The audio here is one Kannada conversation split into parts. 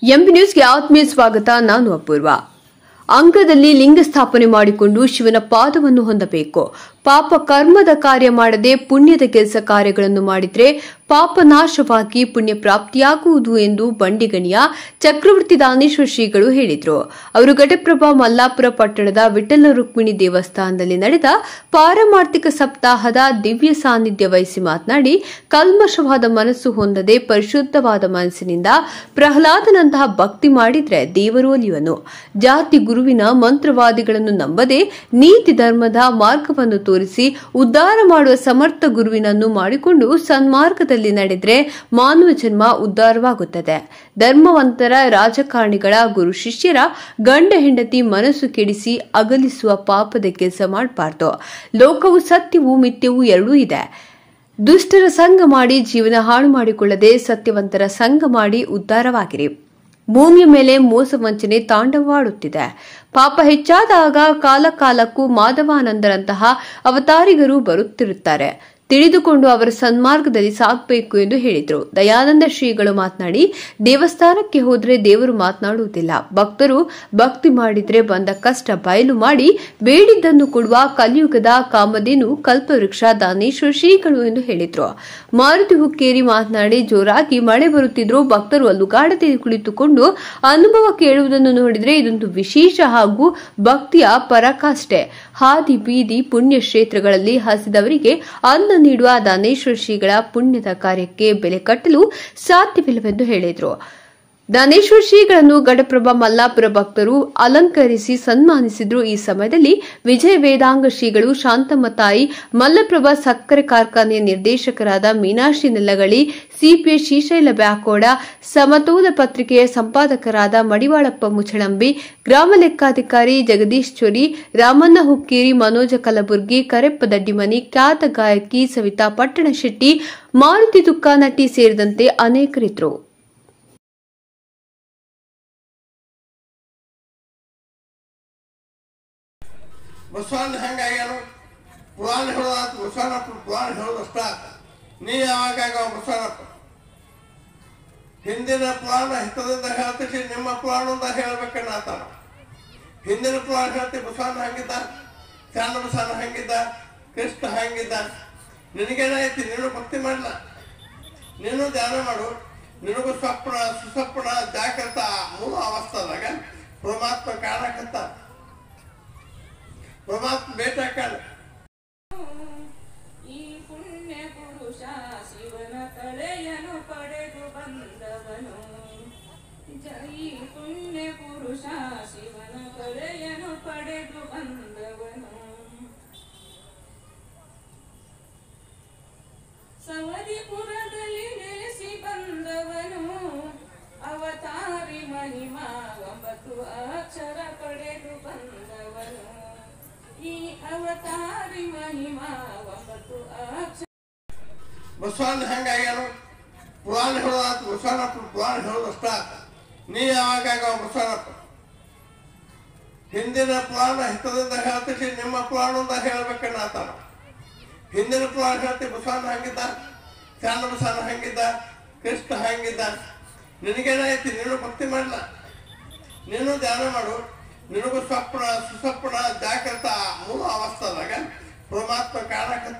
ಎಂಬಿ ನ್ಯೂಸ್ಗೆ ಆತ್ಮೀಯ ಸ್ವಾಗತ ನಾನು ಅಪೂರ್ವ ಅಂಗದಲ್ಲಿ ಲಿಂಗ ಸ್ಥಾಪನೆ ಮಾಡಿಕೊಂಡು ಶಿವನ ಪಾದವನ್ನು ಹೊಂದಬೇಕು ಪಾಪ ಕರ್ಮದ ಕಾರ್ಯ ಮಾಡದೆ ಪುಣ್ಯದ ಕೆಲಸ ಕಾರ್ಯಗಳನ್ನು ಮಾಡಿದ್ರೆ ಪಾಪ ನಾಶವಾಗಿ ಪುಣ್ಯ ಪ್ರಾಪ್ತಿಯಾಗುವುದು ಎಂದು ಬಂಡಿಗಣಿಯ ಚಕ್ರವರ್ತಿ ದಾನೇಶ್ವರ ಶ್ರೀಗಳು ಹೇಳಿದರು ಅವರು ಘಟಪ್ರಭಾ ಮಲ್ಲಾಪುರ ಪಟ್ಟಣದ ವಿಠಲ ರುಕ್ಮಿಣಿ ದೇವಸ್ಥಾನದಲ್ಲಿ ನಡೆದ ಪಾರಮಾರ್ಥಿಕ ಸಪ್ತಾಹದ ದಿವ್ಯ ಸಾನ್ನಿಧ್ಯ ವಹಿಸಿ ಮಾತನಾಡಿ ಕಲ್ಮಶವಾದ ಮನಸ್ಸು ಹೊಂದದೆ ಪರಿಶುದ್ಧವಾದ ಮನಸ್ಸಿನಿಂದ ಪ್ರಹ್ಲಾದನಂತಹ ಭಕ್ತಿ ಮಾಡಿದ್ರೆ ದೇವರು ಒಲಿಯುವನು ಜಾತಿ ಗುರುವಿನ ಮಂತ್ರವಾದಿಗಳನ್ನು ನಂಬದೆ ನೀತಿ ಧರ್ಮದ ಮಾರ್ಗವನ್ನು ತೋರಿಸಿ ಉದ್ಧಾರ ಮಾಡುವ ಸಮರ್ಥ ಗುರುವಿನನ್ನು ಮಾಡಿಕೊಂಡು ಸನ್ಮಾರ್ಗದಲ್ಲಿ ನಡೆದ್ರೆ ಮಾನವ ಜನ್ಮ ಉದ್ಧಾರವಾಗುತ್ತದೆ ಧರ್ಮವಂತರ ರಾಜಕಾರಣಿಗಳ ಗುರು ಶಿಷ್ಯರ ಗಂಡ ಹೆಂಡತಿ ಮನಸ್ಸು ಕೆಡಿಸಿ ಅಗಲಿಸುವ ಪಾಪದ ಕೆಲಸ ಮಾಡಬಾರ್ದು ಲೋಕವು ಸತ್ಯವೂ ಮಿಥ್ಯವೂ ಎರಡೂ ಇದೆ ದುಷ್ಟರ ಸಂಘ ಮಾಡಿ ಜೀವನ ಹಾಳು ಮಾಡಿಕೊಳ್ಳದೆ ಸತ್ಯವಂತರ ಸಂಘ ಮಾಡಿ ಉದ್ಧಾರವಾಗಿರಿ ಭೂಮಿಯ ಮೇಲೆ ಮೋಸ ವಂಚನೆ ತಾಂಡವವಾಡುತ್ತಿದೆ ಪಾಪ ಹೆಚ್ಚಾದಾಗ ಕಾಲ ಕಾಲಕ್ಕೂ ಮಾಧವಾನಂದರಂತಹ ಅವತಾರಿಗರು ಬರುತ್ತಿರುತ್ತಾರೆ ತಿಳಿದುಕೊಂಡು ಅವರ ಸನ್ಮಾರ್ಗದಲ್ಲಿ ಸಾಗಬೇಕು ಎಂದು ಹೇಳಿದರು ದಯಾನಂದ ಶ್ರೀಗಳು ಮಾತನಾಡಿ ದೇವಸ್ಥಾನಕ್ಕೆ ಹೋದರೆ ದೇವರು ಮಾತನಾಡುವುದಿಲ್ಲ ಭಕ್ತರು ಭಕ್ತಿ ಮಾಡಿದ್ರೆ ಬಂದ ಕಷ್ಟ ಬಯಲು ಮಾಡಿ ಬೇಡಿದ್ದನ್ನು ಕೊಡುವ ಕಲಿಯುಗದ ಕಾಮಧೇನು ಕಲ್ಪವೃಕ್ಷ ದಾನೇಶ್ವರ ಶ್ರೀಗಳು ಎಂದು ಹೇಳಿದರು ಮಾರುತಿ ಹುಕ್ಕೇರಿ ಮಾತನಾಡಿ ಜೋರಾಗಿ ಮಳೆ ಬರುತ್ತಿದ್ರೂ ಭಕ್ತರು ಅಲ್ಲುಗಾಡದೆ ಕುಳಿತುಕೊಂಡು ಅನುಭವ ಕೇಳುವುದನ್ನು ನೋಡಿದರೆ ಇದೊಂದು ವಿಶೇಷ ಹಾಗೂ ಭಕ್ತಿಯ ಪರಾಕಾಷ್ಠೆ ಹಾದಿ ಬೀದಿ ಪುಣ್ಯ ಕ್ಷೇತ್ರಗಳಲ್ಲಿ ಹಸಿದವರಿಗೆ ಅನ್ನ ನೀಡುವ ದಾನೇಶ್ವರ ಶ್ರೀಗಳ ಪುಣ್ಯದ ಕಾರ್ಯಕ್ಕೆ ಬೆಲೆ ಕಟ್ಟಲು ಸಾಧ್ಯವಿಲ್ಲವೆಂದು ಹೇಳಿದರು ದಾನೇಶ್ವರ ಶ್ರೀಗಳನ್ನು ಗಡಪ್ರಭಾ ಮಲ್ಲಾಪುರ ಭಕ್ತರು ಅಲಂಕರಿಸಿ ಸನ್ಮಾನಿಸಿದ್ರು ಈ ಸಮಯದಲ್ಲಿ ವಿಜಯ ವೇದಾಂಗ ಶ್ರೀಗಳು ಶಾಂತಮ್ಮ ತಾಯಿ ಮಲ್ಲಪ್ರಭಾ ಸಕ್ಕರೆ ಕಾರ್ಖಾನೆಯ ನಿರ್ದೇಶಕರಾದ ಮೀನಾಕ್ಷಿ ನೆಲ್ಲಗಳಿ ಸಿಪಿಐ ಶ್ರೀಶೈಲ ಬ್ಯಾಕೋಡ ಸಮತೋಲ ಪತ್ರಿಕೆಯ ಸಂಪಾದಕರಾದ ಮಡಿವಾಳಪ್ಪ ಮುಚಳಂಬಿ ಗ್ರಾಮ ಲೆಕ್ಕಾಧಿಕಾರಿ ಜಗದೀಶ್ ಚೊರಿ ರಾಮಣ್ಣ ಹುಕ್ಕೇರಿ ಮನೋಜ ಕಲಬುರ್ಗಿ ಕರೆಪ್ಪ ದಡ್ಡಿಮನಿ ಖ್ಯಾತ ಗಾಯಕಿ ಸವಿತಾ ಪಟ್ಟಣಶೆಟ್ಟಿ ಮಾರುತಿ ತುಕ್ಕಾನಟ್ಟಿ ಸೇರಿದಂತೆ ಅನೇಕರಿದ್ದರು ಬಸವಣ್ಣ ಹೆಂಗಾಗ್ಯಾನು ಪುರಾಣ ಹೇಳೋದಾತು ಬಸವಣ್ಣಪ್ಪ ಪುರಾಣ ಹೇಳೋದಷ್ಟ ನೀ ಯಾವಾಗ ಆಗ್ಯಾವ ಬಸವಣ್ಣಪ್ಪ ಹಿಂದಿನ ಪುರಾಣ ಹಿತದಿಂದ ಹೇಳ್ತೀವಿ ನಿಮ್ಮ ಪುರಾಣದಿಂದ ಹೇಳ್ಬೇಕನ್ನ ಆತಾನ ಹಿಂದಿನ ಪುರಾಣ ಹೇಳ್ತೀವಿ ಬಸವಣ್ಣ ಹಂಗಿದ್ದ ಚಾಂದ ಬಸವಣ್ಣ ಹಂಗಿದ್ದ ಕೃಷ್ಣ ಹಂಗಿದ್ದ ನಿನಗೇನಾಯ್ತಿ ನೀನು ಭಕ್ತಿ ಮಾಡಲ್ಲ ನೀನು ಧ್ಯಾನ ಮಾಡು ನಿನಗೂ ಸ್ವಪ್ನ ಸುಸ್ವಪ್ನ ಜಾಗ್ರತ ಮೂಲ ಅವಸ್ಥಾದಾಗ ಪರಮಾತ್ಮ ಕಾಣಕತ್ತ ಪರಮಾತ್ಮ ಭೇಟಾಕಾಳ ಈ ಪುಣ್ಯ ಪುರುಷ ಶಿವನ ಕಳೆಯನು ಪಡೆದು ಬಂದವನು ಜ- ಈ ಪುಣ್ಯ ಪುರುಷ ಶಿವನ ಕಳೆಯನು ಪಡೆದು ಬಂದವನು ಸವದಿಪುರದಲ್ಲಿ ನೆಲೆಸಿ ಬಂದವನು ಅವತಾರಿ ಮಹಿಮಾ ಒಂಬತ್ತು ಅಕ್ಷರ ಪಡೆದು ಬಂದವನು ಈ ಅವತಾರಿ ಮಹಿಮಾ ಒಂಬತ್ತು ಅಕ್ಷರ ಬಸವಣ್ಣ ಹೆಂಗಾಗ್ಯಾನು ಪುರಾಣ ಹೇಳೋದಾತು ಬಸವಣ್ಣಪ್ಪ ಪುರಾಣ ಹೇಳೋದಷ್ಟ ನೀ ಯಾವಾಗ ಆಗ್ಯಾವ ಬಸವಣ್ಣಪ್ಪ ಹಿಂದಿನ ಪುರಾಣ ಹಿತದಿಂದ ಹೇಳ್ತೀವಿ ನಿಮ್ಮ ಪುರಾಣದಿಂದ ಹೇಳ್ಬೇಕನ್ನ ಆತಾನ ಹಿಂದಿನ ಪುರಾಣ ಹೇಳ್ತೀವಿ ಬಸವಣ್ಣ ಹಂಗಿದ್ದ ಚಾಂದ ಬಸವಣ್ಣ ಹಂಗಿದ್ದ ಕೃಷ್ಣ ಹಂಗಿದ್ದ ನಿನಗೇನಾಯ್ತಿ ನೀನು ಭಕ್ತಿ ಮಾಡಲ್ಲ ನೀನು ಧ್ಯಾನ ಮಾಡು ನಿನಗೂ ಸ್ವಪ್ನ ಸುಸ್ವಪ್ನ ಜಾಗ್ರತ ಮೂಲ ಅವಸ್ಥಾದಾಗ ಪರಮಾತ್ಮ ಕಾಣಕತ್ತ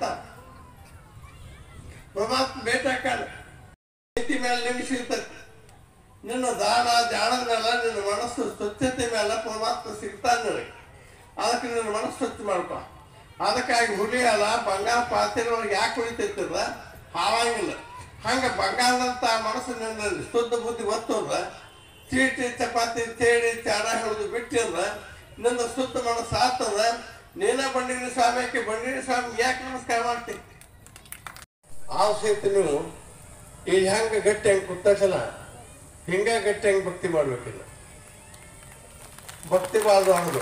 ಪರಮಾತ್ಮ ಭೇಟಾಕಾಳ ನೀತಿ ಮೇಲೆ ನಿಮಿಷಿರ್ತದೆ ನಿನ್ನ ದಾನ ಧ್ಯಾನದ ಮೇಲೆ ನಿನ್ನ ಮನಸ್ಸು ಸ್ವಚ್ಛತೆ ಮೇಲೆ ಪರಮಾತ್ಮ ಸಿಗ್ತಾನೆ ನಿನಗೆ ಅದಕ್ಕೆ ನಿನ್ನ ಮನಸ್ಸು ಸ್ವಚ್ಛ ಮಾಡ್ಕೊ ಅದಕ್ಕಾಗಿ ಹುಲಿ ಅಲ್ಲ ಬಂಗಾರ ಪಾತ್ರೆಗಳಿಗೆ ಯಾಕೆ ಉಳಿತೈತದ ಹಾಳಾಗಿಲ್ಲ ಹಂಗೆ ಬಂಗಾರದಂತ ಮನಸ್ಸು ನಿನ್ನ ಶುದ್ಧ ಬುದ್ಧಿ ಒತ್ತಂದ್ರ ಚೀಟಿ ಚಪಾತಿ ಚೇಡಿ ಚಾಡ ಹಿಡಿದು ಬಿಟ್ಟಿಂದ್ರ ನಿನ್ನ ಶುದ್ಧ ಮನಸ್ಸು ಆತಂದ್ರ ನೀನ ಬಂಡಿಗಿರಿ ಸ್ವಾಮಿಗೆ ಬಂಡಿಗಿರಿ ಸ್ವಾಮಿ ಯಾಕೆ ನಮಸ್ಕಾರ ಮಾಡ್ತೀನಿ ಆ ಸಹಿತ ನೀವು ಈ ಹೆಂಗ ಗಟ್ಟಿ ಹೆಂಗ್ ಕೂತಕ್ಷಣ ಹಿಂಗ ಗಟ್ಟಿ ಹೆಂಗ್ ಭಕ್ತಿ ಮಾಡ್ಬೇಕಿಲ್ಲ ಭಕ್ತಿ ಬಾಳ್ದು ಅನ್ನೋದು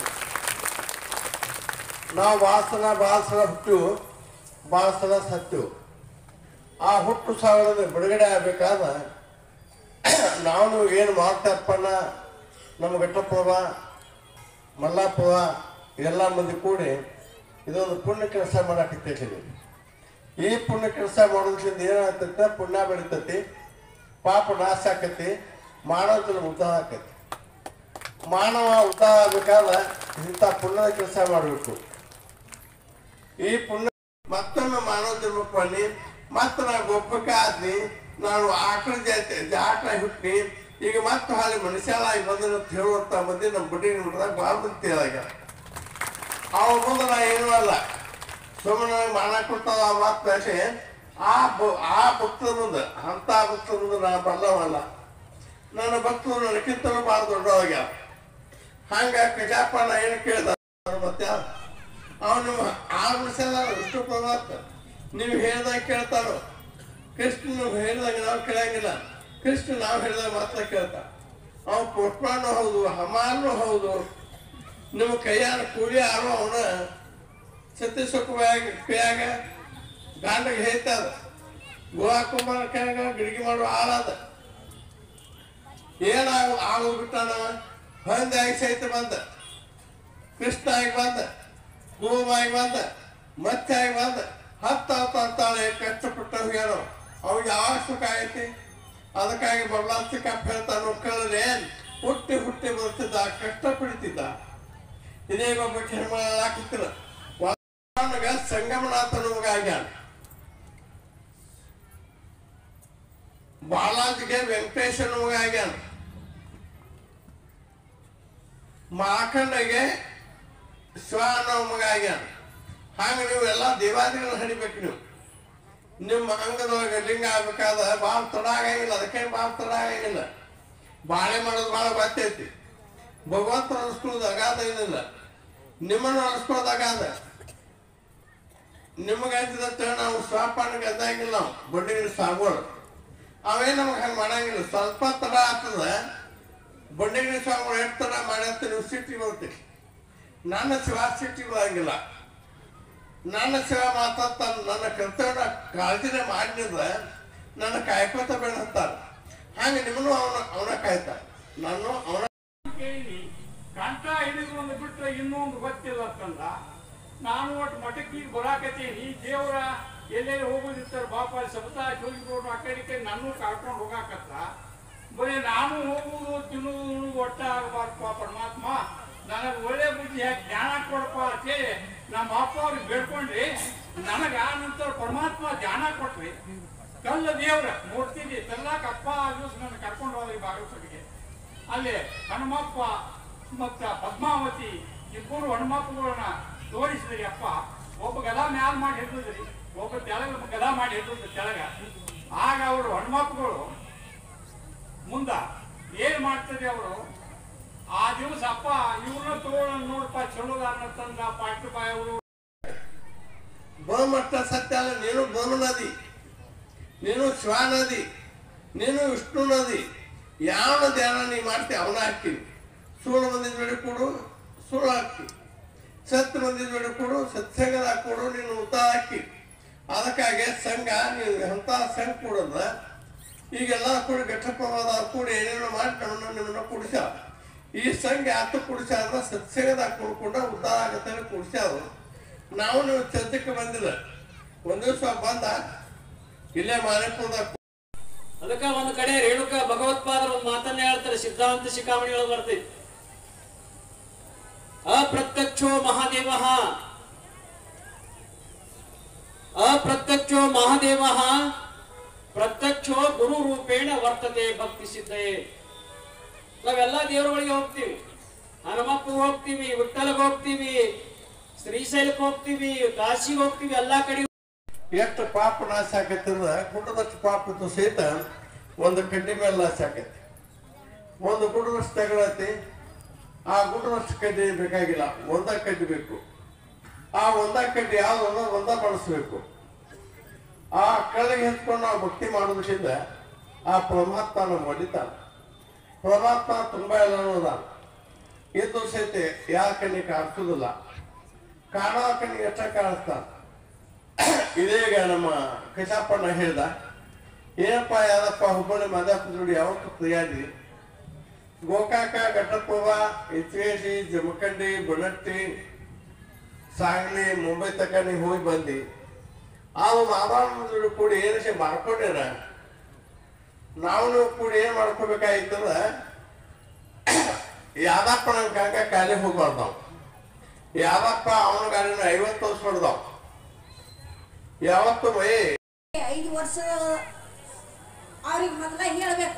ನಾವು ಭಾಳ ಸಲ ಭಾಳ ಸಲ ಹುಟ್ಟಿವು ಭಾಳ ಸಲ ಸತ್ತೆವು ಆ ಹುಟ್ಟು ಸಾವಿರದ ಬಿಡುಗಡೆ ಆಗ್ಬೇಕಾದ ನಾವು ಏನು ಮಾಡ್ತಾರಪ್ಪನ ನಮ್ಮ ಘಟ್ಟಪ್ಪವ ಮಲ್ಲಾಪವ ಎಲ್ಲ ಮಂದಿ ಕೂಡಿ ಇದೊಂದು ಪುಣ್ಯ ಕೆಲಸ ಮಾಡಾಕತ್ತೈತಿ ಈ ಪುಣ್ಯ ಕೆಲಸ ಮಾಡೋದ್ರಿಂದ ಏನಾಗ್ತೈತೆ ಪುಣ್ಯ ಬೆಳಿತೈತಿ ಪಾಪ ನಾಶ ಆಕತಿ ಮಾನವನ ಉದ್ಧಾರ ಆಕೈತಿ ಮಾನವ ಉದ್ಧಾರ ಆಗ್ಬೇಕಾದ್ರೆ ಇಂಥ ಪುಣ್ಯದ ಕೆಲಸ ಮಾಡಬೇಕು ಈ ಪುಣ್ಯ ಮತ್ತೊಮ್ಮೆ ಮಾನವ ಜನ್ಮಕ್ಕೆ ಬನ್ನಿ ಮತ್ತೆ ನಾ ಗೊಬ್ಬಕ್ಕ ಆದ್ನಿ ನಾನು ಆಕಳ ಜಾತಿ ಆಕಳ ಹುಟ್ಟಿ ಈಗ ಮತ್ತೆ ಹಾಲಿ ಮನುಷ್ಯನಾಗಿ ಬಂದ ಅಂತ ಹೇಳುವಂತ ಮಂದಿ ನಮ್ಮ ಬುಡ್ಡಿ ನೋಡಿದಾಗ ಭಾಳ ಮಂದಿ ಹೇಳಾಗ ಅವ ಮುಂದೆ ನಾ ಏನೂ ಅಲ್ಲ ಸುಮ್ಮನೆ ಮಾನ ಕೊಡ್ತಾವ ಆ ಮಾತು ಭಾಷೆ ಆ ಬ- ಆ ಭಕ್ತರ ಮುಂದೆ ಅಂತ ಭಕ್ತರ ಮುಂದೆ ನಾ ಬಲ್ಲವಲ್ಲ ನನ್ನ ಭಕ್ತರು ನನಗಿಂತಲೂ ಭಾಳ ದೊಡ್ಡವಾಗ್ಯಾವ ಹಂಗ ಕಜಾಪ ನಾ ಏನು ಕೇಳ್ದ ಮತ್ತೆ ಅವನು ನಿಮ್ಮ ಆರು ಮನುಷ್ಯದ ವಿಷ್ಣು ಪರಮಾತ್ಮ ನೀವು ಹೇಳ್ದಾಗ ಕೇಳ್ತಾರೋ ಕೃಷ್ಣ ನೀವು ಹೇಳಿದಾಗ ನಾವು ಕೇಳಂಗಿಲ್ಲ ಕೃಷ್ಣ ನಾವು ಹೇಳಿದಾಗ ಮಾತ್ರ ಕೇಳ್ತಾ ಅವನು ಪುಷ್ಪನೂ ಹೌದು ಹಮಾನು ಹೌದು ನಿಮ್ಮ ಕೈಯಾನ ಕೂಲಿ ಯಾರು ಅವನ ಸತ್ಯಸುಖವಾಗಿ ಕೈಯಾಗ ಗಾಂಡಗೆ ಹೇಳ್ತದ ಗೋವಾ ಕುಂಬಾರ ಕೈಯಾಗ ಗಿಡಿಗೆ ಮಾಡುವ ಆಳದ ಏನಾಗ ಆಗೋದು ಬಿಟ್ಟಾನವ ಹೊಂದಾಗಿ ಸಹಿತ ಬಂದ ಕೃಷ್ಣ ಆಗಿ ಬಂದ ಗೋವಾಗಿ ಬಂದ ಮತ್ತೆ ಆಗಿ ಬಂದ ಹತ್ತ ಹತ್ತ ಹತ್ತಾಳೆ ಕಷ್ಟಪಟ್ಟ ಹೋಗ್ಯಾನೋ ಅವ್ನಿಗೆ ಯಾವಾಗ ಸುಖ ಐತಿ ಅದಕ್ಕಾಗಿ ಬದಲಾಸ್ತಿ ಕಪ್ಪ ಹೇಳ್ತಾನು ಕೇಳಲೆ ಹುಟ್ಟಿ ಹುಟ್ಟಿ ಬರ್ತಿದ್ದ ಕಷ್ಟ ಪಡಿತಿದ್ದ ಇದೇ ಒಬ್ಬ ಹೆಣ್ಮಳ ಹಾಕಿತ್ತಿರ ನನಗ ಸಂಗಮನಾಥನ ಮಗ ಆಗ್ಯಾನ ಬಾಲಾಜಿಗೆ ವೆಂಕಟೇಶನ ಮಗ ಆಗ್ಯಾನ ಮಾಕಂಡಗೆ ಶ್ವಾನ ಮಗ ಆಗ್ಯಾನ ಹಂಗ ನೀವು ಎಲ್ಲ ದೇವಾದಿಗಳನ್ನ ಹಡಿಬೇಕು ನೀವು ನಿಮ್ಮ ಅಂಗದೊಳಗೆ ಲಿಂಗ ಆಗ್ಬೇಕಾದ ಭಾಳ ತಡ ಆಗಂಗಿಲ್ಲ ಅದಕ್ಕೆ ಭಾಳ ತಡ ಆಗಂಗಿಲ್ಲ ಬಾಳೆ ಮಾಡೋದು ಭಾಳ ಗೊತ್ತೈತಿ ಭಗವಂತ ಅನಿಸ್ಕೊಳ್ಳೋದು ಅಗಾಧ ಏನಿಲ್ಲ ನಿಮ್ಮನ್ನು ಅನಿಸ್ಕೊಳ್ಳೋದು ಅಗಾಧ ನಿಮಗೆ ಅಂತಿದಂತ ನಾವು ಸ್ವಾಪಾನಿಗೆ ಅದಂಗಿಲ್ಲ ನಾವು ಬಡ್ಡಿನ ಸಾಗೋಳು ಅವೇ ನಮಗೆ ಹಂಗೆ ಮಾಡಂಗಿಲ್ಲ ಸ್ವಲ್ಪ ತಡ ಆಗ್ತದ ಬಂಡೆಗಿನ ಸ್ವಾಮಿಗಳು ಎಷ್ಟು ತಡ ಮಾಡ್ಯಂತ ನೀವು ಸಿಟ್ಟಿಗೆ ಬರ್ತೀರಿ ನನ್ನ ಶಿವ ಸಿಟ್ಟಿಗೆ ಬರಂಗಿಲ್ಲ ನನ್ನ ಶಿವ ಮಾತಾಡ್ತ ನನ್ನ ಕರ್ತವ್ಯ ಕಾಳಜಿನ ಮಾಡಿದ್ರೆ ನನ್ನ ಕಾಯ್ಕೋತ ಬೇಡ ಅಂತಾರೆ ಹಂಗೆ ನಿಮ್ಮನ್ನು ಅವನ ಅವನ ಕಾಯ್ತಾರ ನಾನು ಅವನ ಕೇಳಿ ಕಂಠ ಹಿಡಿದು ಒಂದು ಬಿಟ್ರೆ ಇನ್ನೊಂದು ಗೊತ್ತಿಲ್ಲ ಅಂತಂದ ನಾನು ಒಟ್ಟು ಮಠಕ್ಕೆ ಈಗ ಬರಾಕತ್ತೀನಿ ದೇವರ ಎಲ್ಲೆಲ್ಲಿ ಹೋಗೋದಿರ್ತಾರೆ ಬಾಪ ಸಬತಾ ಹೋಗಿದ್ರು ಆ ಕಡೆ ಈ ಕಡೆ ನನ್ನೂ ಕರ್ಕೊಂಡು ಹೋಗಾಕತ್ತ ಬರೀ ನಾನು ಹೋಗುವುದು ತಿನ್ನುವುದು ಒಟ್ಟ ಆಗಬಾರ್ದಪ್ಪ ಪರಮಾತ್ಮ ನನಗೆ ಒಳ್ಳೆ ಬುದ್ಧಿ ಹಾಕಿ ಜ್ಞಾನ ಕೊಡಪ್ಪ ಅಂತೇಳಿ ನಮ್ಮ ಅಪ್ಪ ಅವ್ರಿಗೆ ಬೇಡ್ಕೊಂಡ್ರಿ ನನಗೆ ಆ ನಂತರ ಪರಮಾತ್ಮ ಜ್ಞಾನ ಕೊಟ್ರಿ ಕಲ್ಲ ದೇವ್ರ ನೋಡ್ತೀನಿ ತೆಲ್ಲಾಕ ಅಪ್ಪ ಆ ದಿವಸ ನನ್ನ ಕರ್ಕೊಂಡು ಹೋದ್ರಿ ಬಾಗಲಕೋಟೆಗೆ ಅಲ್ಲಿ ಹನುಮಪ್ಪ ಮತ್ತ ಪದ್ಮಾವತಿ ಇಬ್ಬರು ಹನುಮಪ್ಪಗಳನ್ನ ತೋರಿಸಿದ್ರಿ ಅಪ್ಪ ಒಬ್ಬ ಗದ ಮ್ಯಾಲ ಮಾಡಿ ಹಿಡಿದ್ರಿ ಒಬ್ಬ ತೆಳಗ ಗದ ಮಾಡಿ ಹಿಡಿದ್ರು ತೆಳಗ ಆಗ ಅವರು ಹನುಮಪ್ಪಗಳು ಮುಂದ ಏನ್ ಮಾಡ್ತಾರೆ ಅವರು ಆ ದಿವಸ ಅಪ್ಪ ಇವ್ರನ್ನ ತಗೊಳ್ಳೋಣ ನೋಡಪ್ಪ ಚಲೋದಾರ ತಂದ ಪಾಟಿ ಬಾಯ್ ಅವರು ಬಹುಮಟ್ಟ ಸತ್ಯ ಅಲ್ಲ ನೀನು ಬಹು ನದಿ ನೀನು ಶಿವ ನದಿ ನೀನು ವಿಷ್ಣು ನದಿ ಯಾವ ಧ್ಯಾನ ನೀ ಮಾಡ್ತೀವಿ ಅವನ ಹಾಕ್ತೀವಿ ಸುಳ್ಳು ಮಂದಿ ಜೋಡಿ ಕೊಡು ಸುಳ್ಳು ಹಾಕ್ತಿ ಸತ್ಯ ಮಂದಿ ಜೋಡಿ ಕೊಡು ಸತ್ಸಂಗದ ಕೊಡು ನೀನು ಉತ್ತ ಹಾಕಿ ಅದಕ್ಕಾಗಿ ಸಂಘ ನೀವು ಎಂಥ ಸಂಘ ಕೊಡೋದ ಈಗೆಲ್ಲ ಕೂಡಿ ಘಟಪ್ರವಾದ ಕೂಡಿ ಏನೇನೋ ಮಾಡಿ ನಮ್ಮನ್ನ ನಿಮ್ಮನ್ನ ಕುಡಿಸ್ಯಾವ ಈ ಸಂಘ ಯಾತು ಕುಡಿಸ್ಯಾರ ಸತ್ಸಂಗದಾಗ ಕುಡ್ಕೊಂಡ ಉದ್ಧಾರ ಆಗತ್ತೆ ಕುಡಿಸ್ಯಾವ ನಾವು ನೀವು ಚರ್ಚಕ್ಕೆ ಬಂದಿಲ್ಲ ಒಂದ್ ದಿವಸ ಬಂದ ಇಲ್ಲೇ ಮಾನೇಪುರದಾಗ ಅದಕ್ಕ ಒಂದ್ ಕಡೆ ರೇಣುಕ ಭಗವತ್ಪಾದರು ಒಂದು ಮಾತನ್ನ ಹೇಳ್ತಾರೆ ಸಿದ್ಧಾಂತ ಶಿಖಾಮಣಿ ಒಳಗೆ ಬರ್ತೈತಿ ಅಪ್ರತ್ಯಕ್ಷೋ ಮಹಾದೇವ ಅಪ್ರತ್ಯಕ್ಷೋ ಮಹಾದೇವ ಪ್ರತ್ಯಕ್ಷೋ ಗುರು ರೂಪೇಣ ವರ್ತತೆ ಭಕ್ತಿ ಸಿದ್ಧಯೇ ನಾವೆಲ್ಲ ದೇವರುಗಳಿಗೆ ಹೋಗ್ತೀವಿ ಹನುಮಪ್ಪಗೆ ಹೋಗ್ತೀವಿ ವಿಠ್ಠಲಗೆ ಹೋಗ್ತೀವಿ ಶ್ರೀಶೈಲಕ್ಕೆ ಹೋಗ್ತೀವಿ ಕಾಶಿಗೆ ಹೋಗ್ತೀವಿ ಎಲ್ಲಾ ಕಡೆ ಎಷ್ಟು ಪಾಪ ನಾಶ ಆಕೈತಿಂದ್ರ ಗುಡ್ಡದಷ್ಟು ಪಾಪ ಇದ್ದು ಸಹಿತ ಒಂದು ಕಡ್ಡಿ ಮೇಲೆ ನಾಶ ಆಕೈತಿ ಒಂದು ಗುಡ್ಡದಷ್ಟು ತಗೊಳತಿ ಆ ಗುಡ್ಡದಷ್ಟು ಕಡ್ಡಿ ಬೇಕಾಗಿಲ್ಲ ಒಂದ ಕಡ್ಡಿ ಬೇಕು ಆ ಒಂದ ಕಡ್ಡಿ ಯಾವ್ದು ಒಂದ ಬಳಸಬೇಕು ಆ ಕೆಳಗೆ ಹೆಚ್ಕೊಂಡು ನಾವು ಭಕ್ತಿ ಮಾಡೋದ್ರಿಂದ ಆ ಪರಮಾತ್ಮ ನಮ್ಮ ಹೊಡಿತಾನ ಪರಮಾತ್ಮ ತುಂಬಾ ಎಲ್ಲನೂ ಅದಾನ ಇದ್ದು ಸಹಿತ ಯಾರ ಕಣ್ಣಿಗೆ ಕಾಣಿಸೋದಿಲ್ಲ ಕಾಣೋ ಕಣ್ಣಿಗೆ ಎಷ್ಟ ಕಾಣಿಸ್ತಾನ ಇದೀಗ ನಮ್ಮ ಕೃಷ್ಣಪ್ಪಣ್ಣ ಹೇಳ್ದ ಏನಪ್ಪ ಯಾರಪ್ಪ ಹುಬ್ಬಳ್ಳಿ ಮಾದಾಪುರ ಜೋಡಿ ಯಾವತ್ತು ತಿರುಗಾಡಿ ಗೋಕಾಕ ಘಟಪ್ರಭ ಇತ್ವೇಶಿ ಜಮಖಂಡಿ ಬನಟ್ಟಿ ಸಾಂಗ್ಲಿ ಮುಂಬೈ ತಕ ನೀವು ಹೋಗಿ ಬಂದಿ ಆ ಮಾದಾಪುರ ಜೋಡಿ ಕೂಡಿ ಏನಕ್ಕೆ ಮಾಡ್ಕೊಂಡೇನ ನಾವು ನೀವು ಕೂಡಿ ಏನ್ ಮಾಡ್ಕೋಬೇಕಾಗಿತ್ತಂದ್ರ ಯಾದಪ್ಪ ನನ್ ಕಂಗ ಖಾಲಿ ಹೋಗ್ಬಾರ್ದು ನಾವು ಯಾದಪ್ಪ ಅವನ ಗಾಡಿನ ಐವತ್ತು ವರ್ಷ ಹೊಡೆದವ್ ಯಾವತ್ತು ಮೈ ಐದು ವರ್ಷ ಅವ್ರಿಗೆ ಮೊದಲ ಹೇಳಬೇಕು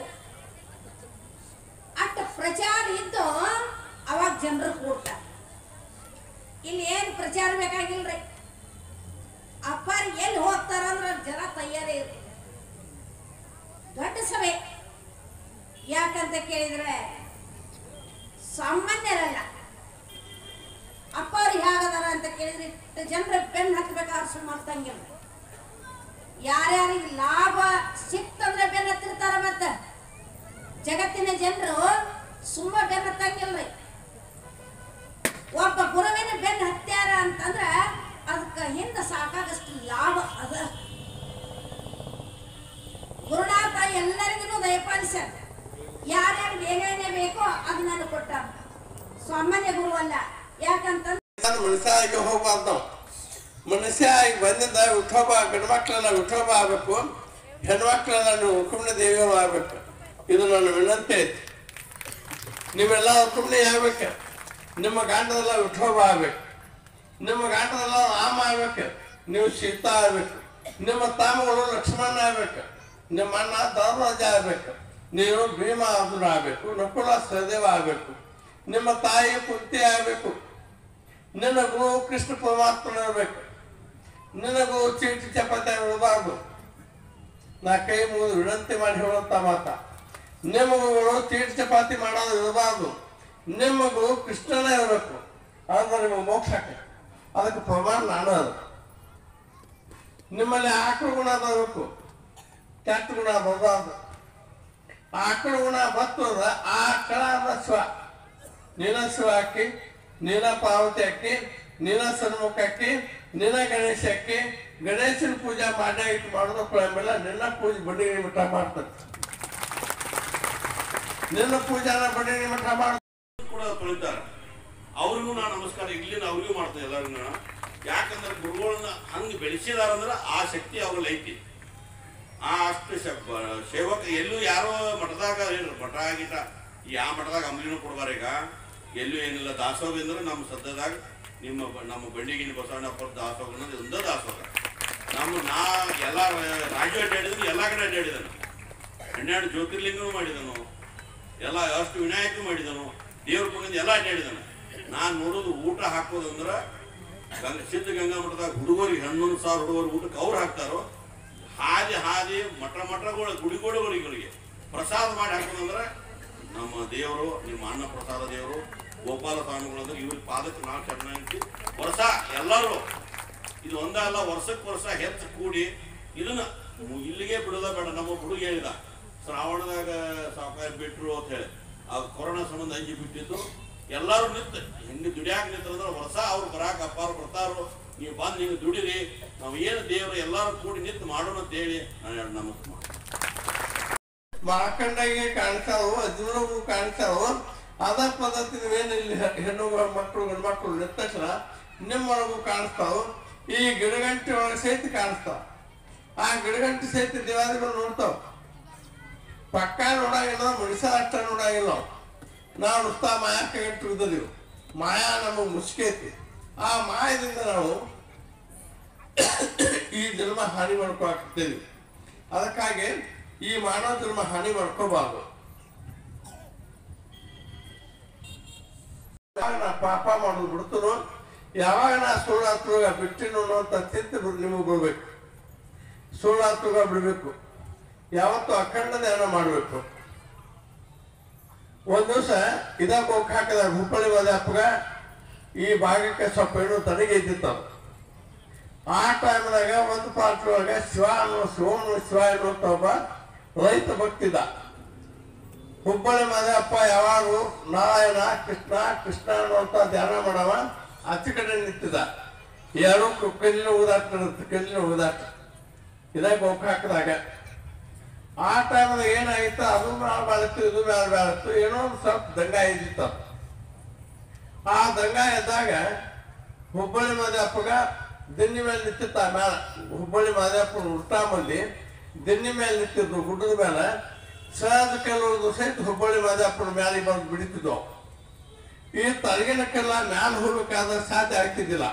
ಅಟ್ಟ ಪ್ರಚಾರ ಇದ್ದು ಅವಾಗ ಜನರು ಕೂಡ್ತಾರೆ ಇಲ್ಲಿ ಏನು ಪ್ರಚಾರ ಬೇಕಾಗಿಲ್ರಿ ಅಪ್ಪಾರಿ ಎಲ್ಲಿ ಹೋಗ್ತಾರಂದ್ರ ಜನ ತಯಾರೇ ಇರ್ತಾರೆ ದೊಡ್ಡ ಸಭೆ ಯಾಕಂತ ಕೇಳಿದ್ರೆ ಸಾಮಾನ್ಯರಲ್ಲ ಅಪ್ಪಾರಿ ಹೇಗದಾರ ಅಂತ ಕೇಳಿದ್ರೆ ಜನರ ಬೆನ್ನು ಹತ್ಬೇಕಾದ್ರೆ ಸುಮಾರು ತಂಗಿಲ್ಲ ಯಾರ್ಯಾರಿಗೆ ಲಾಭ ಸಿಕ್ತಂದ್ರೆ ಬೆನ್ನ ಹತ್ತಿರ್ತಾರ ಮತ್ತ ಜಗತ್ತಿನ ಜನರು ಸುಮ್ಮ ಬೆನ್ನ ಹತ್ತಂಗಿಲ್ರಿ ಒಬ್ಬ ಗುರುವಿನ ಬೆನ್ನ ಹತ್ಯಾರ ಅಂತಂದ್ರ ಅದಕ್ಕೆ ಹಿಂದೆ ಸಾಕಾಗಷ್ಟು ಲಾಭ ಅದ ಗುರುನಾಥ ಎಲ್ಲರಿಗೂ ದಯಪಾಲಿಸ್ಯಾರ ಯಾರ್ಯಾರಿಗೆ ಏನೇನೇ ಬೇಕೋ ಅದು ನನಗೆ ಕೊಟ್ಟ ಸಾಮಾನ್ಯ ಗುರು ಅಲ್ಲ ಯಾಕಂತಂದ್ರೆ ಮನುಷ್ಯ ಆಗಿ ಹೋಗ್ಬಾರ್ದು ನಾವು ಮನುಷ್ಯ ಆಗಿ ಬಂದಿದ್ದ ವಿಠೋಬ ಗಂಡ್ಮಕ್ಳೆಲ್ಲ ವಿಠೋಬ ಆಗ್ಬೇಕು ಹೆಣ್ಮಕ್ಳೆಲ್ಲ ನೀವು ಹುಕುಮ್ನ ದೇವಿ ಆಗ್ಬೇಕು ಇದು ನನ್ನ ವಿನಂತಿ ಐತಿ ನೀವೆಲ್ಲ ಹುಕುಮ್ನೆ ಆಗ್ಬೇಕು ನಿಮ್ಮ ಗಂಡದೆಲ್ಲ ವಿಠೋಬ ಆಗ್ಬೇಕು ನಿಮ್ಮ ಗಂಡದೆಲ್ಲ ರಾಮ ಆಗ್ಬೇಕು ನೀವು ಸೀತಾ ಆಗ್ಬೇಕು ನಿಮ್ಮ ತಾಮಗಳು ಲಕ್ಷ್ಮಣ ಆಗ್ಬೇಕು ನಿಮ್ಮ ಅಣ್ಣ ಧರ್ಮರಾಜ ಆಗ್ಬೇಕು ನೀವು ಭೀಮ ಅರ್ಜುನ ಆಗ್ಬೇಕು ನಕುಲ ಸಹದೇವ ಆಗ್ಬೇಕು ನಿಮ್ಮ ತಾಯಿ ಕುಂತಿ ಆಗ್ಬೇಕು ನಿನ್ನ ಗುರು ಕೃಷ್ಣ ಪರಮಾತ್ಮನ ಇರಬೇಕು ನಿನಗೂ ಚೀಟಿ ಚಪಾತಿ ಇರಬಾರ್ದು ನಾ ಕೈ ಮುಗಿದು ವಿನಂತಿ ಮಾಡಿ ಹೇಳುವಂತ ಮಾತ ನಿಮಗುಗಳು ಚೀಟಿ ಚಪಾತಿ ಮಾಡೋದು ಇರಬಾರ್ದು ನಿಮಗೂ ಕೃಷ್ಣನೇ ಇರಬೇಕು ಅಂದ್ರೆ ನಿಮಗೆ ಮೋಕ್ಷ ಆಕೈತಿ. ಅದಕ್ಕೆ ಪ್ರಮಾಣ ನಾನು ಅದು ನಿಮ್ಮಲ್ಲಿ ಆಕಳು ಗುಣ ಬರಬೇಕು ಕೆಟ್ಟ ಗುಣ ಬರಬಾರ್ದು ಆಕಳ ಗುಣ ಬರ್ತದ ಆಕಳ ಅದ ಶಿವ ನೀನ ಶಿವ ಹಾಕಿ ನೀನ ಪಾರ್ವತಿ ಹಾಕಿ ನೀನ ಸನ್ಮುಖ ಹಾಕಿ ನಿನ್ನ ಗಣೇಶ ಹಾಕಿ ಗಣೇಶನ ಪೂಜೆ ಮಾಡೇ ಇಟ್ಟು ಮಾಡೋದಕ್ಕೂ ಆಮೇಲೆ ನಿನ್ನ ಪೂಜೆ ಬಡ್ಡಿ ಮಠ ಮಾಡ್ತದೆ ನಿನ್ನ ಪೂಜಾನ ಬಡ್ಡಿ ಮಠ ಮಾಡ ಕೂಡ ತೊಳಿತಾರೆ ಅವ್ರಿಗೂ ನಾನು ನಮಸ್ಕಾರ ಇಲ್ಲಿಂದ ಅವ್ರಿಗೂ ಮಾಡ್ತೇನೆ ಎಲ್ಲರಿಗೂ ಯಾಕಂದ್ರೆ ಗುರುಗಳನ್ನ ಹಂಗೆ ಬೆಳೆಸಿದಾರಂದ್ರೆ ಆ ಶಕ್ತಿ ಅವ್ರಲ್ಲಿ ಐತಿ ಆ ಅಷ್ಟು ಶ- ಬ- ಸೇವಕ ಎಲ್ಲೂ ಯಾರೋ ಮಠದಾಗ ಏನು ಮಠ ಗಿಟ ಯಾವ ಮಠದಾಗ ಅಂಬ್ಲಿನೂ ಕೊಡ್ಬಾರ ಈಗ ಎಲ್ಲೂ ಏನಿಲ್ಲ ದಾಸೋಹ ಅಂದ್ರೆ ನಮ್ಮ ಸದ್ಯದಾಗ ನಿಮ್ಮ ಬ- ನಮ್ಮ ಬಂಡಿಗಿನ ಬಸವಣ್ಣಪ್ಪರ ದಾಸೋಹ ಅನ್ನೋದು ಒಂದೇ ದಾಸೋಹ ನಮ್ಮ ನಾ ಎಲ್ಲ ರಾಜ್ಯ ಅಡ್ಡಾಡಿದ್ರು ಎಲ್ಲ ಕಡೆ ಅಡ್ಡಾಡಿದನು ಹನ್ನೆರಡು ಜ್ಯೋತಿರ್ಲಿಂಗನೂ ಮಾಡಿದನು ಎಲ್ಲ ಅಷ್ಟು ವಿನಾಯಕ ಮಾಡಿದನು ದೇವ್ರ ಪುಣ್ಯದ ಎಲ್ಲ ಅಡ್ಡಾಡಿದನು ನಾನು ನೋಡೋದು ಊಟ ಹಾಕೋದಂದ್ರೆ ಗಂಗ ಸಿದ್ಧ ಗಂಗಾ ಮಠದಾಗ ಹುಡುಗರಿಗೆ ಹನ್ನೊಂದು ಸಾವಿರ ಹುಡುಗರು ಊಟಕ್ಕೆ ಅವ್ರು ಹಾಕ್ತಾರೋ ಹಾದಿ ಹಾದಿ ಮಠ ಮಠಗಳ ಗುಡಿಗೋಡುಗಳಿಗೆ ಪ್ರಸಾದ ಮಾಡಿ ಹಾಕೋದಂದ್ರೆ ನಮ್ಮ ದೇವರು ನಿಮ್ಮ ಅನ್ನ ಪ್ರಸಾದ ದೇವರು ಗೋಪಾಲ ಸ್ವಾಮಿಗಳು ಅಂದ್ರೆ ಇವ್ರ ಪಾದಕ್ಕೆ ನಾವು ಚೆನ್ನಾಗಿ ವರ್ಷ ಎಲ್ಲರೂ ಇದು ಒಂದಲ್ಲ ವರ್ಷಕ್ಕೆ ವರ್ಷ ಹೆಚ್ಚು ಕೂಡಿ ಇದನ್ನ ಮು- ಇಲ್ಲಿಗೆ ಬಿಡೋದ ಬೇಡ ನಮ್ಮ ಹುಡುಗ ಹೇಳಿದ ಶ್ರಾವಣದಾಗ ಸಾವುಕಾರ ಬಿಟ್ರು ಅಂತ ಹೇಳಿ ಆ ಕೊರೋನಾ ಸಂಬಂಧ ಅಂಜಿ ಬಿಟ್ಟಿದ್ದು ಎಲ್ಲರೂ ನಿಂತು ಹೆಂಗೆ ದುಡಿಯಾಕ ನಿಂತಂದ್ರೆ ವರ್ಷ ಅವ್ರು ಬರಾಕ ಅಪ್ಪಾರು ಬರ್ತಾರೋ ನೀವು ಬಂದು ನೀವು ದುಡಿರಿ ನಾವು ಏನು ದೇವರು ಎಲ್ಲರೂ ಕೂಡಿ ನಿಂತು ಮಾಡೋಣ ಅಂತ ಹೇಳಿ ನಾನು ಎರಡು ನಮಸ್ತೆ ಮಾಡಿ ಮಾರ್ಕಂಡಾಗೆ ಕಾಣ್ತಾವು ಅಜ್ಞೂ ಕಾಣ್ತಾವು ಅದ ಪದ್ಧತಿ ನೀವೇನು ಇಲ್ಲಿ ಹೆಣ್ಣು ಮಕ್ಕಳು ಗಂಡು ಮಕ್ಕಳು ನಿಂತ ತಕ್ಷಣ ನಿಮ್ಮೊಳಗೂ ಕಾಣಿಸ್ತಾವು ಈ ಗಿಡಗಂಟಿ ಒಳಗೆ ಸಹಿತ ಕಾಣಿಸ್ತಾವ ಆ ಗಿಡಗಂಟಿ ಸಹಿತ ದೇವಾದಿಗಳು ನೋಡ್ತಾವ ಪಕ್ಕ ನೋಡಾಗಿಲ್ಲ ಮನುಷ್ಯ ಅಷ್ಟ ನೋಡಾಗಿಲ್ಲ ನಾವು ನುಸ್ತಾ ಮಾಯಾಕ ಗಂಟು ಇದ್ದೀವಿ ಮಾಯಾ ನಮಗೆ ಮುಸ್ಕೈತಿ ಆ ಮಾಯದಿಂದ ನಾವು ಈ ಜನ್ಮ ಹಾನಿ ಮಾಡ್ಕೊಳ್ತೀವಿ ಅದಕ್ಕಾಗಿ ಈ ಮಾನವ ಜನ್ಮ ಹಾನಿ ಮಾಡ್ಕೋಬಾರ್ದು ಯಾವಾಗ ನಾ ಪಾಪ ಮಾಡೋದು ಬಿಡ್ತನೋ ಯಾವಾಗ ನಾ ಸುಳ್ಳಾತ್ರುಗ ಬಿಟ್ಟಿನೋ ಅಂತ ಚಿಂತೆ ಬಿಡ್- ನಿಮಗೆ ಬಿಡ್ಬೇಕು ಸುಳ್ಳಾತ್ರುಗ ಬಿಡ್ಬೇಕು ಯಾವತ್ತು ಅಖಂಡ ಧ್ಯಾನ ಮಾಡಬೇಕು ಒಂದ್ ದಿವಸ ಇದಾಗ ಹೋಗಿ ಹಾಕಿದ ಹುಬ್ಬಳ್ಳಿ ಅಪ್ಪಗ ಈ ಭಾಗಕ್ಕೆ ಸ್ವಲ್ಪ ಏನೋ ತನಗೆ ಇದ್ದಿತ್ತು ಅದು. ಆ ಟೈಮ್ದಾಗ ಒಂದು ಪಾರ್ಟಿ ಒಳಗೆ ಶಿವ ಅನ್ನೋ ಶಿವನ ಶಿವ ಅನ್ನುವಂತ ಒಬ್ಬ ರೈತ ಭಕ್ತಿದ ಹುಬ್ಬಳ್ಳಿ ಮಾದಪ್ಪ ಯಾವಾಗ ನಾರಾಯಣ ಕೃಷ್ಣ ಕೃಷ್ಣ ಅನ್ನುವಂತ ಧ್ಯಾನ ಮಾಡವ ಆಚೆ ಕಡೆ ನಿಂತಿದ್ದ ಯಾರು ಕಲ್ಲಿನ ಊದಾಟ ಕಲ್ಲಿನ ಊದಾಟ ಇದಾಗ ಗೋಕಾಕದಾಗ ಆ ಟೈಮ್ದಾಗ ಏನಾಗಿತ್ತು ಅದು ಮ್ಯಾಲ ಬಾಳಿತ್ತು ಇದು ಮ್ಯಾಲ ಬಾಳಿತ್ತು ಏನೋ ಒಂದು ಸ್ವಲ್ಪ ದಂಗ ಇದ್ದಿತ್ತು ಅದು. ಆ ದಂಗ ಎದ್ದಾಗ ಹುಬ್ಬಳ್ಳಿ ಮಾದಪ್ಪಗ ದಿನ್ನಿ ಮೇಲೆ ನಿಂತಿತ್ತ ಮ್ಯಾಲ ಹುಬ್ಬಳ್ಳಿ ಮಾದಪ್ಪನ ಉಲ್ಟಾ ಮಂದಿ ದಿನ್ನಿ ಮೇಲೆ ನಿಂತಿದ್ರು ಗುಡ್ಡದ ಮೇಲೆ ಸಹಜ ಕೆಲವು ಸಹಿತ ಹುಬ್ಬಳ್ಳಿ ಮಾದಪ್ಪನ ಮ್ಯಾಲೆ ಬಂದು ಬಿಡಿತಿದ್ದವು ಈ ತಲಗಿನ ಕೆಲ್ಲ ಮ್ಯಾಲ ಹೋಗ್ಬೇಕಾದ್ರೆ ಸಾಧ್ಯ ಆಗ್ತಿದ್ದಿಲ್ಲ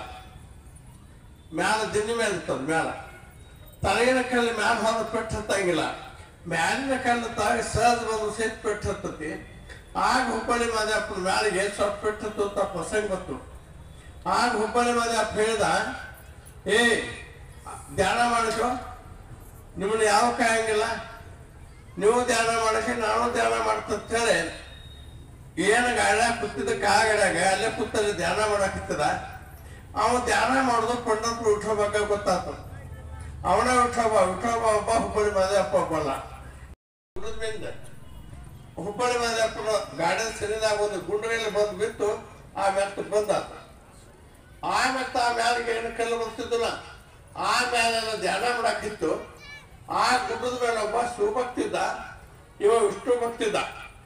ಮ್ಯಾಲ ದಿನ್ನಿ ಮೇಲೆ ಇರ್ತದ ಮ್ಯಾಲ ತಲಗಿನ ಕಲ್ಲು ಮ್ಯಾಲ ಹೋದ ಪೆಟ್ಟು ಹತ್ತಂಗಿಲ್ಲ ಮ್ಯಾಲಿನ ಕಲ್ಲು ತಾಗಿ ಸಹಜ ಬಂದು ಸಹಿತ ಪೆಟ್ಟು ಹತ್ತತಿ ಆಗ ಹುಬ್ಬಳ್ಳಿ ಮಾದಪ್ಪನ ಮ್ಯಾಲಿಗೆ ಸ್ವಲ್ಪ ಪೆಟ್ಟು ಹತ್ತು ಅಂತ ಪ್ರಸಂಗ ಬಂತು ಆಗ ಹುಬ್ಬಳ್ಳಿ ಮಾದಪ್ಪ ಹೇಳ್ದ ಏ ಧ್ಯಾನ ಮಾಡಿಕೋ ನಿಮ್ಮನ್ನ ಯಾವ ಕಾಯಂಗಿಲ್ಲ ನೀವು ಧ್ಯಾನ ಮಾಡಕ್ಕೆ ನಾನು ಧ್ಯಾನ ಮಾಡ್ತಂತ ಹೇಳಿ ಏನು ಗಾಡ ಕೂತಿದ್ದ ಕಾಗಡ್ಯಾಗ ಅಲ್ಲೇ ಕೂತಲ್ಲಿ ಧ್ಯಾನ ಮಾಡಾಕಿತ್ತದ ಅವ ಧ್ಯಾನ ಮಾಡೋದು ಪಂಡತ್ರ ವಿಠೋಬಾಗ ಗೊತ್ತಾತು ಅವನ ವಿಠೋಬ ವಿಠೋಬ ಒಬ್ಬ ಹುಬ್ಬಳ್ಳಿ ಮಾದೇವಪ್ಪ ಒಬ್ಬಲ್ಲ ಉಳಿದ್ಮೇಲೆ ಹುಬ್ಬಳ್ಳಿ ಮಾದೇವಪ್ಪನ ಗಾರ್ಡನ್ ಸರಿದಾಗ ಒಂದು ಗುಂಡ್ರಲ್ಲಿ ಬಂದು ಬಿಟ್ಟು ಆ ಮೆತ್ತ ಬಂದಾತ ಆ ಮೆತ್ತ ಆ ಮ್ಯಾಲಿಗೆ ಏನು ಕಲ್ಲು ಬರ್ತಿದ್ದಿಲ್ಲ ಆ ಮ್ಯಾಲೆಲ್ಲ ಧ್ಯಾನ ಮಾಡಾಕಿತ್ತು ಆ ಗುಡ್ಡದ ಮೇಲೆ ಒಬ್ಬ ಶಿವಭಕ್ತಿದ್ದ ಇವ ವಿಷ್ಣು ಭಕ್ತಿದ್ದ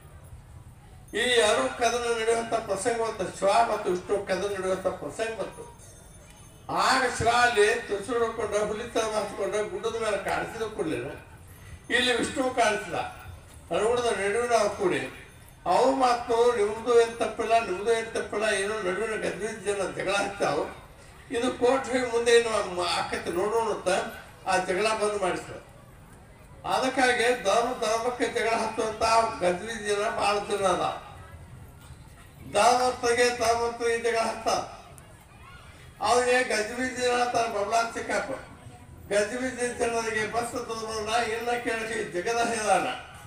ಈ ಎರಡು ಕದನ ನಡೆಯುವಂತ ಪ್ರಸಂಗ ಬಂತು ಶಿವ ಮತ್ತು ವಿಷ್ಣು ಕದನ ನಡೆಯುವಂತ ಪ್ರಸಂಗ ಬಂತು ಆಗ ಶಿವ ಅಲ್ಲಿ ತುಸರು ಹಿಡ್ಕೊಂಡು ಹುಲಿತ ಮಾಡಿಸ್ಕೊಂಡು ಗುಡ್ಡದ ಮೇಲೆ ಕಾಣಿಸಿದ ಕೂಡಲಿಲ್ಲ ಇಲ್ಲಿ ವಿಷ್ಣು ಕಾಣಿಸಿದ ನಡುವಿನ ನಡುವಿನ ಅವ್ರು ಕೂಡಿ ಅವ್ರ ಮಾತು ನಿಮ್ದು ಏನ್ ತಪ್ಪಿಲ್ಲ ನಿಮ್ದು ಏನ್ ತಪ್ಪಿಲ್ಲ ಏನೋ ನಡುವಿನ ಗದ್ದಿದ ಜನ ಜಗಳ ಹಚ್ಚಾವು ಇದು ಕೋರ್ಟ್ ಹೋಗಿ ಮುಂದೆ ಏನು ಮ- ಆಕತಿ ನೋಡೋಣ ಅಂತ ಆ ಜಗಳ ಬಂದ್ ಮಾಡಿಸ್ರು ಅದಕ್ಕಾಗಿ ಧರ್ಮ ಧರ್ಮಕ್ಕೆ ಜಗಳ ಹತ್ತುವಂತ ಗದ್ವಿ ಜನ ಬಹಳ ಜನ ಅದ ಧರ್ಮತ್ರಿಗೆ ಧರ್ಮತ್ರಿಗೆ ಜಗಳ ಹತ್ತ ಅವ್ರಿಗೆ ಗಜ್ಬೀಜ್ ಜನ ಅಂತಾರ ಬಬ್ಲಾನ್ ಸಿಕ್ಕಪ್ಪ ಗಜ್ಬೀಜ್ ಜನರಿಗೆ ಬಸ್ ತಗೊಂಡ ಇನ್ನ ಕೇಳಿ ಜಗದ ಹೇಳಾನ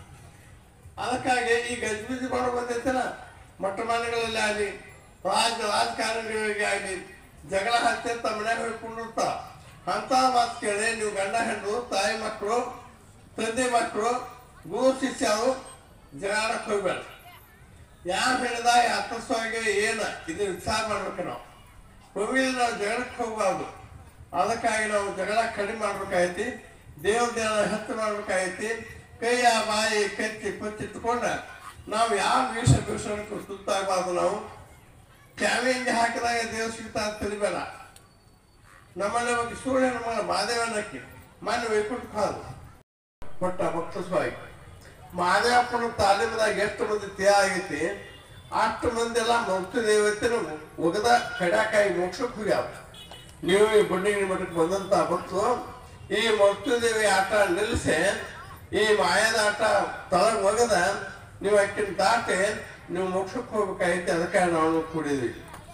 ಅದಕ್ಕಾಗಿ ಈ ಗಜ್ಬೀಜ್ ಮಾಡೋ ಬಂದೈತಲ್ಲ ಮಟ್ಟ ಮನೆಗಳಲ್ಲಿ ಆಗಲಿ ರಾಜ ರಾಜಕಾರಣಿಗಳಿಗೆ ಆಗಲಿ ಜಗಳ ಹಚ್ಚಿ ತಮ್ಮ ಮನೆಗೆ ಹೋಗಿ ಕುಂಡಿರ್ತಾರ ಅಂತ ಮಾತು ಕೇಳಿ ನೀವು ಗಂಡ ಹೆಣ್ಣು ತಾಯಿ ಮಕ್ಕಳು ತಂದೆ ಮಕ್ಕಳು ಗುರು ಶಿಷ್ಯರು ಜಗಾಡಕ್ಕೆ ಹೋಗ್ಬೇಡ ಯಾರು ಹೇಳಿದ ಅರ್ಥಸ್ವಾಗಿ ಏನ ಇದು ವಿಚಾರ ಮಾಡ್ಬೇಕು ನಾವು ಹೋಗಿದ್ರೆ ನಾವು ಜಗಳಕ್ಕೆ ಹೋಗ್ಬಾರ್ದು ಅದಕ್ಕಾಗಿ ನಾವು ಜಗಳ ಕಡಿಮೆ ಮಾಡ್ಬೇಕಾಗೈತಿ ದೇವ್ರ ದೇವ ಹೆಚ್ಚು ಮಾಡ್ಬೇಕಾಗೈತಿ ಕೈಯ ಬಾಯಿ ಕತ್ತಿ ಪಚ್ಚಿಟ್ಕೊಂಡ ನಾವು ಯಾವ ವಿಷ ಭೀಷಣಕ್ಕೂ ತುತ್ತಾಗಬಾರ್ದು ನಾವು ಕ್ಯಾಮಿಂಗ್ ಹಾಕಿದಾಗ ದೇವ್ರ ಸಿಗ್ತಾ ಅಂತ ತಿಳಿಬೇಡ ನಮ್ಮಲ್ಲಿ ಒಂದು ಸೂರ್ಯ ನಮ್ಮ ಮಾದೇವನಕ್ಕಿ ಮನೆ ವೈಕುಂಠ ಹಾದು ಕೊಟ್ಟ ಭಕ್ತ ಸ್ವಾಮಿ ಮಾದೇವಪ್ಪನ ತಾಲೀಮದಾಗ ಎಷ್ಟು ಮಂದಿ ತೇ ಆಗೈತಿ ಅಷ್ಟು ಮಂದಿ ಎಲ್ಲ ಮುಕ್ತ ದೇವತೆನ ಒಗದ ಕಡ್ಯಾಕಾಯಿ ಮೋಕ್ಷಕ್ಕೆ ಹೋಗ್ಯಾವ ನೀವು ಈ ಬುಂಡಿಗಿರಿ ಮಠಕ್ಕೆ ಬಂದಂತ ಭಕ್ತರು ಈ ದೇವಿ ಆಟ ನಿಲ್ಲಿಸಿ ಈ ಮಾಯದ ಆಟ ತಳಗ್ ಒಗದ ನೀವು ಅಕ್ಕಿನ ದಾಟಿ ನೀವು ಮೋಕ್ಷಕ್ಕೆ ಹೋಗ್ಬೇಕಾಗೈತಿ ಅದಕ್ಕೆ ನಾವು ಕೂಡಿದ್ವಿ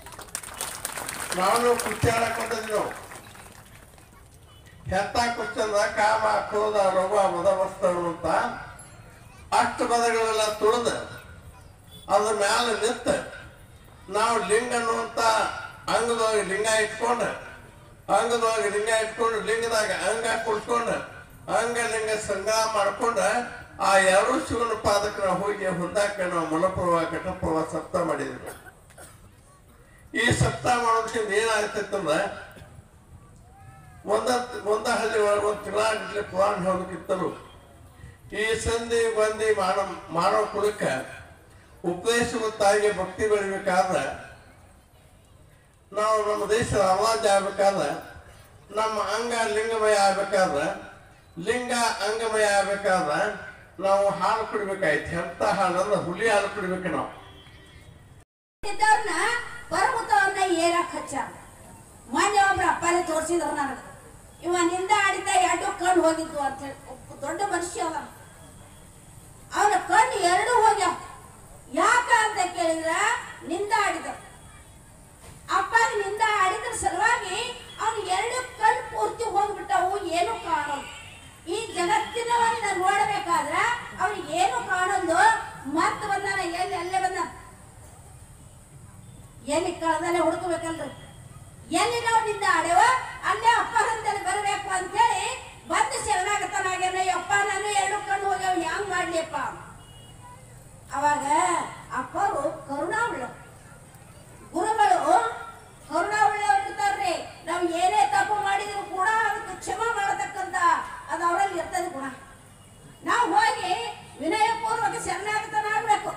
ನಾವು ಕುರ್ಚಿ ಆಡಕ್ ಹೊಂಟಿದ್ವಿ ನಾವು ಹೆತ್ತ ಕುಚ್ಚಂದ ಕಾಮ ಕ್ರೋಧ ರೋಗ ಮದ ವಸ್ತರು ಅಂತ ಅಷ್ಟು ಪದಗಳೆಲ್ಲ ತುಳಿದ ಅದ್ರ ಮ್ಯಾಲ ನಿಂತ ನಾವು ಲಿಂಗ ಅನ್ನುವಂತ ಅಂಗದೊಳಗೆ ಲಿಂಗ ಇಟ್ಕೊಂಡು ಅಂಗದೊಳಗೆ ಲಿಂಗ ಇಟ್ಕೊಂಡು ಲಿಂಗದಾಗ ಅಂಗ ಕುಡ್ಸ್ಕೊಂಡು ಅಂಗ ಲಿಂಗ ಸಂಗ್ರಹ ಮಾಡ್ಕೊಂಡ ಆ ಎರಡು ಶಿವನ ಪಾದಕ್ಕೆ ನಾವು ಹೋಗಿ ಹೊಂದಾಕ ನಾವು ಮಲಪ್ರವ ಘಟಪ್ರವ ಸಪ್ತ ಮಾಡಿದ್ವಿ ಈ ಸಪ್ತ ಮಾಡೋದ್ರಿಂದ ಏನಾಗ್ತೈತಂದ್ರೆ ಒಂದ ಒಂದ ಹಳ್ಳಿ ಒಳಗೆ ಒಂದು ತಿಂಗಳಾಗಲಿ ಪುರಾಣ ಹೇಳೋದಕ್ಕಿತ್ತಲು ಈ ಸಂಧಿ ಬಂದಿ ಮಾಡೋ ಮಾಡೋ ಕುಳಕ ಉಪದೇಶ ತಾಯಿಗೆ ಭಕ್ತಿ ಬೆಳಿಬೇಕಾದ್ರೆ ನಾವು ನಮ್ಮ ದೇಶದ ಅವಾಜ್ ಆಗ್ಬೇಕಾದ್ರೆ ನಮ್ಮ ಅಂಗ ಲಿಂಗಮಯ ಆಗ್ಬೇಕಾದ್ರೆ ಲಿಂಗ ಅಂಗಮಯ ಆಗ್ಬೇಕಾದ್ರೆ ನಾವು ಹಾಲು ಕುಡಿಬೇಕಾಯ್ತು ಎಂತ ಹಾಲು ಅಂದ್ರೆ ಹುಲಿ ಹಾಲು ಕುಡಿಬೇಕು ನಾವು ಇದ್ದವ್ರನ್ನ ಪರ್ವತವನ್ನ ಏರಕ್ ಹಚ್ಚಾರ ಮೊನ್ನೆ ಒಬ್ರು ಅಪ್ಪಾಲೆ ತೋರಿಸಿದ್ರು ನನಗೆ ಇವ ನಿಂದ ಆಡಿದ ಎರಡು ಕಣ್ಣು ಹೋಗಿದ್ವು ಅಂತ ಹೇಳಿ ಒಬ್ಬ ದೊಡ್ಡ ಮನುಷ್ಯ ಅವ ಅವನ ಕಣ್ಣು ಎರಡು ಹೋಗ್ಯಾವ ಯಾಕ ಅಂತ ಕೇಳಿದ್ರ ನಿಂದ ಆಡಿದ ಅಪ್ಪಾಗ ನಿಂದ ಆಡಿದ್ರ ಸಲುವಾಗಿ ಅವ್ನು ಎರಡು ಕಣ್ಣು ಪೂರ್ತಿ ಹೋಗ್ಬಿಟ್ಟವು ಏನು ಕಾಣೋದು ಈ ಜಗತ್ತಿನವನ್ನ ನೋಡಬೇಕಾದ್ರ ಅವ್ನಿಗೆ ಏನು ಕಾಣೋದು ಮತ್ತೆ ಬಂದಾನ ಎಲ್ಲಿ ಅಲ್ಲೇ ಬಂದ ಎಲ್ಲಿ ಕಳದಲ್ಲೇ ಹುಡುಕಬೇಕಲ್ರಿ ಎಲ್ಲಿ ನಾವು ನಿಂದ ಆಡೇವ ಅಲ್ಲೇ ಅಪ್ಪ ಹಂತಲ್ಲಿ ಬರಬೇಕು ಅಂತೇಳಿ ಬಂದು ಶರಣಾಗತನಾಗ್ಯಾನ ಅಪ್ಪ ನಾನು ಎರಡು ಕಣ್ಣು ಹೋಗ್ಯಾವ ಹ್ಯಾಂಗ್ ಮಾಡ್ಲಿಯಪ್ಪ ಅವಾಗ ಅಪ್ಪರು ಕರುಣಾವುಳ್ಳ ಗುರುಗಳು ಕರುಣಾವುಳ್ಳವ್ರು ಇರ್ತಾರ್ರಿ ನಾವು ಏನೇ ತಪ್ಪು ಮಾಡಿದ್ರು ಕೂಡ ಅದಕ್ಕೆ ಕ್ಷಮೆ ಮಾಡತಕ್ಕಂತ ಅದು ಅವರಲ್ಲಿ ಇರ್ತದೆ ಗುಣ ನಾವು ಹೋಗಿ ವಿನಯಪೂರ್ವಕ ಶರಣಾಗತನಾಗ್ಬೇಕು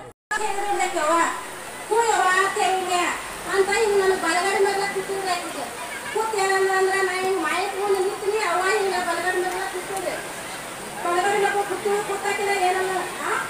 ಕೂಯವ್ವ ತೆಂಗೆ ಅಂತ ಹಿಂಗೆ ನನ್ನ ಬಲಗಡೆ ಮೇಲೆ ಕೂತಿದ್ರೆ ಹಿಂಗೆ ಕೂತ್ ಏನಂದ್ರೆ ಅಂದ್ರೆ ನಾ ಹಿಂಗೆ ಮಾಯ ಕೂನ ನಿಂತೀನಿ ಅವ ಹಿಂಗೆ ಬಲಗಡೆ ಮೇಲೆ ಕೂತಿದ್ದೆ ಬಲಗಡೆ ಮೇಲೆ ಕೂತು ಕೂತಾಕಿನ ಏನಲ್ಲ ಆ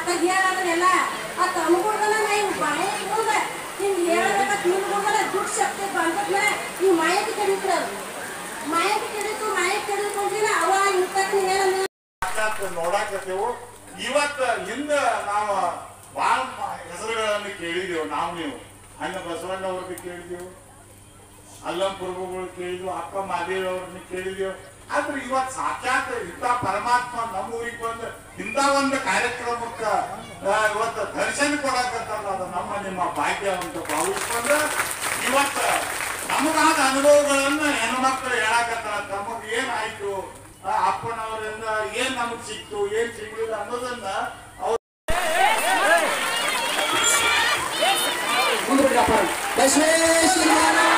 ಅತ್ತ ಹೇಳೋದನ್ನೆಲ್ಲ ಅತ್ತ ಅನುಗುಣದಲ್ಲ ನಾ ಇವ್ ಬಾಯಿ ಇಟ್ಕೊಂಡ ಹಿಂಗ್ ಹೇಳಬೇಕಂತ ನಿನ್ಗುಣದಲ್ಲ ದುಡ್ಡು ಶಕ್ತಿ ಬಂದ್ಮೇಲೆ ಈ ಮಾಯಕ್ಕೆ ಕಡಿಬಿಡೋದು ಮಾಯಕ್ಕೆ ಕಡಿತು ಮಾಯಕ್ಕೆ ಕಡಿದುಕೊಂಡಿಲ್ಲ ಅವ ಇರ್ತಕ್ಕ ನೀವೇನ ಸಾಕ್ಷಾತ್ ನೋಡಾಕತ್ತೇವು ಇವತ್ತ ಹಿಂದ ನಾವು ಬಾಳ ಹೆಸರುಗಳನ್ನು ಕೇಳಿದೆವು ನಾವು ನೀವು ಅಣ್ಣ ಬಸವಣ್ಣ ಅವ್ರದ್ದು ಕೇಳಿದೆವು ಅಲ್ಲಂ ಪ್ರಭುಗಳು ಕೇಳಿದ್ವು ಅಕ್ಕ ಮಾದೇವಿ ಅವ್ರನ್ನ ಕೇಳಿದೆವು ಆದ್ರೆ ಇವತ್ ಸಾಕ್ಷಾತ್ ಇಂಥ ಪರಮಾತ್ಮ ನಮ್ಮ ಊರಿಗೆ ಬಂದು ಇಂಥ ಒಂದು ಕಾರ್ಯಕ್ರಮಕ್ಕ ಆ, ಇವತ್ತು ದರ್ಶನ ಕೊಡಕತ್ತಾರಲ್ಲ ಅದು ನಮ್ಮ ನಿಮ್ಮ ಭಾಗ್ಯ ಅಂತ ಭಾವಿಸ್ಕೊಂಡು ಇವತ್ತ ನಮಗಾದ ಅನುಭವಗಳನ್ನ ಹೆಣ್ಮಕ್ಳು ಹೇಳಕತ್ತಾರ ತಮಗ್ ಏನಾಯ್ತು ಆ, ಅಪ್ಪನವರಿಂದ ಏನ್ ನಮಗ್ ಸಿಕ್ತು ಏನ್ ಸಿಗ್ಲಿಲ್ಲ ಅನ್ನೋದನ್ನ ಅವ್ರು ಮುಂದೆ ಬಿಡ್ರಪ್ಪ. ಬಸವೇಶ್ವರ